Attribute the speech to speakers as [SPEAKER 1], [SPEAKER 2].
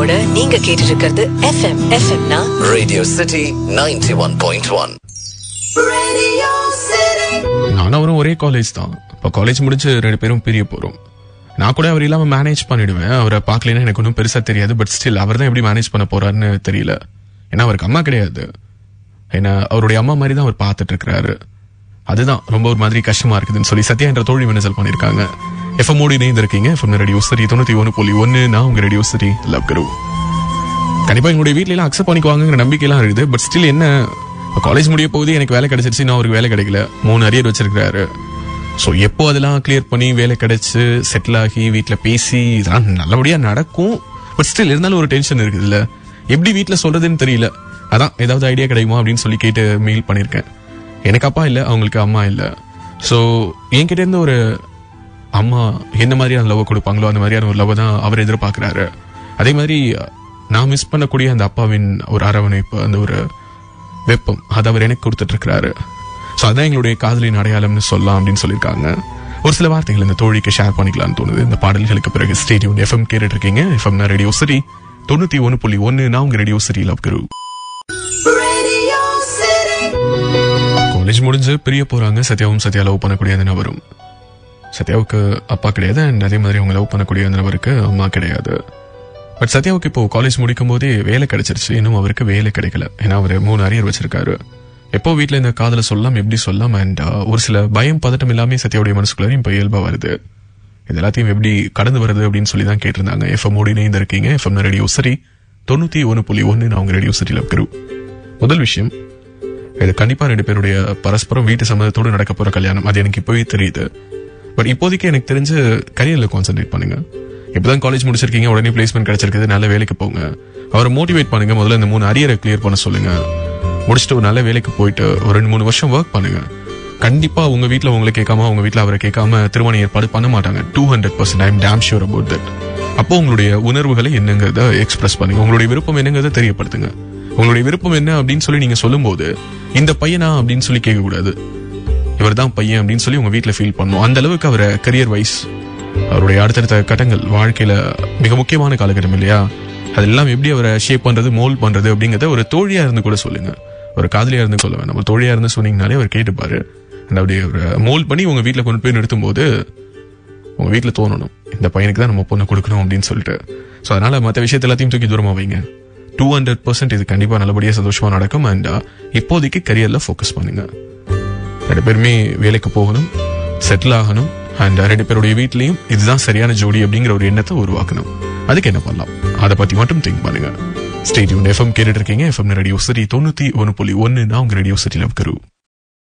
[SPEAKER 1] ரேடியோவோட நீங்க கேட்டு இருக்கிறது எஃப்எம் எஃப்எம்னா
[SPEAKER 2] Radio City 91.1.
[SPEAKER 3] நானும் அவரும் ஒரே காலேஜ் தான் இப்போ காலேஜ் முடிச்சு ரெண்டு பேரும் பிரிய போறோம் நான் கூட அவர் இல்லாம மேனேஜ் பண்ணிடுவேன் அவரை பார்க்கலன்னா எனக்கு ஒன்றும் பெருசா தெரியாது பட் ஸ்டில் அவர் தான் எப்படி மேனேஜ் பண்ண போறாருன்னு தெரியல ஏன்னா அவருக்கு அம்மா கிடையாது ஏன்னா அவருடைய அம்மா மாதிரி தான் அவர் பார்த்துட்டு இருக்கிறாரு அதுதான் ரொம்ப ஒரு மாதிரி கஷ்டமா இருக்குதுன்னு சொல்லி சத்யா என்ற தோழி மினசல் பண்ணியிருக்காங்க எஃப்எம் மோடி இணைந்து இருக்கீங்க எஃப்எம் ரேடியோ சரி தொண்ணூத்தி ஒன்று புள்ளி ஒன்று நான் உங்க ரேடியோ சரி லவ் கரு கண்டிப்பா எங்களுடைய வீட்ல எல்லாம் அக்செப்ட் பண்ணிக்குவாங்கிற நம்பிக்கையெல்லாம் இருக்குது பட் ஸ்டில் என்ன காலேஜ் முடிய போகுது எனக்கு வேலை கிடைச்சிருச்சு நான் அவருக்கு வேலை கிடைக்கல மூணு அரியர் வச்சிருக்காரு ஸோ எப்போ அதெல்லாம் கிளியர் பண்ணி வேலை கிடைச்சு செட்டில் ஆகி வீட்டில் பேசி இதெல்லாம் நல்லபடியா நடக்கும் பட் ஸ்டில் இருந்தாலும் ஒரு டென்ஷன் இருக்குது இல்ல எப்படி வீட்டில் சொல்றதுன்னு தெரியல அதான் ஏதாவது ஐடியா கிடைக்குமா அப்படின்னு சொல்லி கேட்டு மெயில் பண்ணியிருக்கேன் எனக்கு அப்பா இல்லை அவங்களுக்கு அம்மா இல்லை ஸோ என்கிட்ட இருந்து ஒரு அம்மா என்ன மாதிரியான லவ் கொடுப்பாங்களோ அந்த மாதிரியான ஒரு லவ் தான் அவர் எதிர்பார்க்கிறாரு அதே மாதிரி நான் மிஸ் பண்ணக்கூடிய அந்த அப்பாவின் ஒரு அரவணைப்பு அந்த ஒரு வெப்பம் அது அவர் எனக்கு கொடுத்துட்டு இருக்கிறாரு ஸோ அதான் எங்களுடைய காதலின் அடையாளம்னு சொல்லலாம் அப்படின்னு சொல்லியிருக்காங்க ஒரு சில வார்த்தைகள் இந்த தோழிக்கு ஷேர் பண்ணிக்கலாம்னு தோணுது இந்த பாடல்களுக்கு பிறகு ஸ்டேடியம் எஃப்எம் கேட்டுட்டு இருக்கீங்க எஃப்எம் ரேடியோ சரி தொண்ணூத்தி ஒன்று புள்ளி ஒன்று நான் உங்க ரேடியோ சரி லவ் கரு காலேஜ் முடிஞ்சு பிரிய போறாங்க சத்யாவும் சத்யா லவ் பண்ணக்கூடிய அந்த நபரும் சத்யாவுக்கு அப்பா கிடையாது அண்ட் அதே மாதிரி அவங்க லவ் பண்ணக்கூடிய அந்த நபருக்கு அம்மா கிடையாது பட் சத்யாவுக்கு இப்போ காலேஜ் முடிக்கும் போதே வேலை கிடைச்சிருச்சு இன்னும் அவருக்கு வேலை கிடைக்கல ஏன்னா அவர் மூணு அரியர் வச்சிருக்காரு எப்போ வீட்ல இந்த காதலை சொல்லலாம் எப்படி சொல்லலாம் அண்ட் ஒரு சில பயம் பதட்டம் எல்லாமே சத்யாவுடைய மனசுக்குள்ளாரையும் இப்போ இயல்பா வருது இது எல்லாத்தையும் எப்படி கடந்து வருது அப்படின்னு சொல்லி தான் கேட்டிருந்தாங்க எஃப்எம் ஓடி இணைந்து இருக்கீங்க எஃப்எம் ரேடியோ சரி தொண்ணூத்தி ஒன்று புள்ளி ஒன்று நான் உங்க ரேடியோ சரியில் இருக்கிறோம் முதல் விஷயம் இது கண்டிப்பா ரெண்டு பேருடைய பரஸ்பரம் வீட்டு சம்மதத்தோடு நடக்க போற கல்யாணம் அது எனக்கு இப்போவே தெரியுது பட் இப்போதைக்கு எனக்கு தெரிஞ்சு கரியர்ல கான்சென்ட்ரேட் பண்ணுங்க இப்பதான் காலேஜ் முடிச்சிருக்கீங்க உடனே பிளேஸ்மெண்ட் கிடைச்சிருக்குது நல்ல வேலைக்கு போங்க அவரை மோட்டிவேட் பண்ணுங்க முதல்ல இந்த மூணு அரியரை கிளியர் பண்ண சொல்லுங்க முடிச்சுட்டு ஒரு நல்ல வேலைக்கு போயிட்டு ஒரு ரெண்டு மூணு வருஷம் ஒர்க் பண்ணுங்க கண்டிப்பா உங்க வீட்ல உங்களை கேட்காம உங்க வீட்ல அவரை கேட்காம திருமண ஏற்பாடு பண்ண மாட்டாங்க two hundred percent I'm damn sure about that அப்போ உங்களுடைய உணர்வுகளை என்னங்கிறத எக்ஸ்பிரஸ் பண்ணுங்க உங்களுடைய விருப்பம் என்னங்கிறத தெரியப்படுத்துங்க உங்களுடைய விருப்பம் என்ன அப்படின்னு சொல்லி நீங்க சொல்லும்போது இந்த பையனா அப்படின்னு சொல்லி கேட்க கூடாது இவர் தான் பையன் அப்படின்னு சொல்லி உங்க வீட்ல ஃபீல் பண்ணும் அந்த அளவுக்கு அவரை கரியர் வைஸ் அவருடைய அடுத்தடுத்த கட்டங்கள் வாழ்க்கையில மிக முக்கியமான காலகட்டம் இல்லையா அதெல்லாம் எப்படி அவரை ஷேப் பண்றது மோல் பண்றது அப்படிங்கறத ஒரு தோழியா இருந்து கூட சொல்லுங்க ஒரு காதலியா இருந்து சொல்ல வேண்டாம் ஒரு தோழியா இருந்து சொன்னீங்கனாலே அவர் கேட்டுப்பாரு and அப்படியே ஒரு மோல் பண்ணி உங்க வீட்ல கொண்டு போய் நிறுத்தும் போது உங்க வீட்ல தோணணும் இந்த பையனுக்கு தான் நம்ம பொண்ணு கொடுக்கணும் அப்படின்னு சொல்லிட்டு ஸோ அதனால மற்ற விஷயத்த எல்லாத்தையும் தூக்கி தூரமா வைங்க டூ ஹண்ட்ரட் பர்சன்ட் இது கண்டிப்பா நல்லபடியா சந்தோஷமா நடக்கும் அண்ட் இப்போதைக்கு கரியர்ல ஃபோக்கஸ் பண்ணுங்க ரெண்டு பேருமே வேலைக்கு போகணும் செட்டில் ஆகணும் அண்ட் ரெண்டு பேருடைய வீட்லயும் இதுதான் சரியான ஜோடி அப்படிங்கிற ஒரு எண்ணத்தை உருவாக்கணும் அதுக்கு என்ன பண்ணலாம் அதை பத்தி மட்டும் திங்க் பண்ணுங்க ஸ்டேடியம் எஃப்எம் கேட்டுட்டு இருக்கீங்க எஃப்எம் ரேடியோ சரி தொண்ணூத்தி ஒன்று புள்ளி ஒன்னு நான் உங்க ரேடியோ சிட்டி லவ் கரு